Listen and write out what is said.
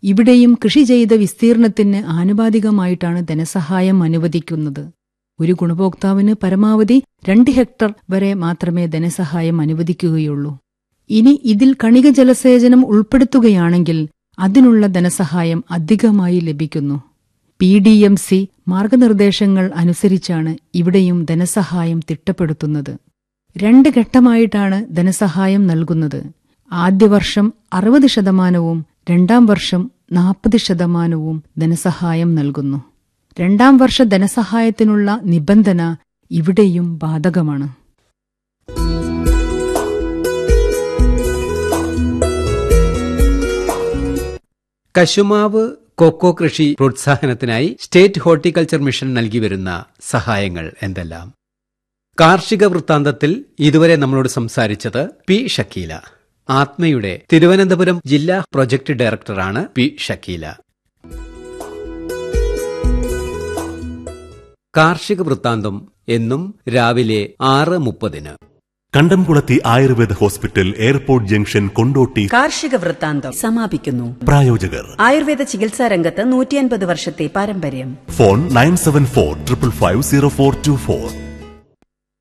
ഇവിടെയും കൃഷി ചെയ്ത വിസ്തീർണത്തിന് ആനുപാതികമായിട്ടാണ് ധനസഹായം അനുവദിക്കുന്നത് ഒരു ഗുണഭോക്താവിന് പരമാവധി രണ്ട് ഹെക്ടർ വരെ മാത്രമേ ധനസഹായം അനുവദിക്കുകയുള്ളൂ ഇനി ഇതിൽ കണിക ജലസേചനം ഉൾപ്പെടുത്തുകയാണെങ്കിൽ അതിനുള്ള ധനസഹായം അധികമായി ലഭിക്കുന്നു പി ഡി എം സി മാർഗനിർദ്ദേശങ്ങൾ അനുസരിച്ചാണ് ഇവിടെയും ധനസഹായം തിട്ടപ്പെടുത്തുന്നത് രണ്ട് ഘട്ടമായിട്ടാണ് ധനസഹായം നൽകുന്നത് ആദ്യ വർഷം അറുപത് ശതമാനവും രണ്ടാം വർഷം നാൽപ്പത് ശതമാനവും ധനസഹായം നൽകുന്നു രണ്ടാം വർഷ ധനസഹായത്തിനുള്ള നിബന്ധന ഇവിടെയും ബാധകമാണ് കശുമാവ് കൊക്കോ കൃഷി പ്രോത്സാഹനത്തിനായി സ്റ്റേറ്റ് ഹോർട്ടിക്കൾച്ചർ മിഷൻ നൽകി വരുന്ന സഹായങ്ങൾ എന്തെല്ലാം കാർഷിക വൃത്താന്തത്തിൽ ഇതുവരെ നമ്മളോട് സംസാരിച്ചത് പി ഷക്കീല ആത്മയുടെ തിരുവനന്തപുരം ജില്ലാ പ്രൊജക്ട് ഡയറക്ടറാണ് പി ഷക്കീല കാർഷിക വൃത്താന്തം എന്നും രാവിലെ ആറ് മുപ്പതിന് Kandamkulathy Ayurveda hospital airport junction Kondotty കാർഷിക വൃത്താന്തം സമാപിക്കുന്നു പ്രായോജകർ ആയുർവേദ ചികിത്സാ രംഗത്ത് നൂറ്റിയൻപത് വർഷത്തെ പാരമ്പര്യം phone nine seven four triple five zero four two four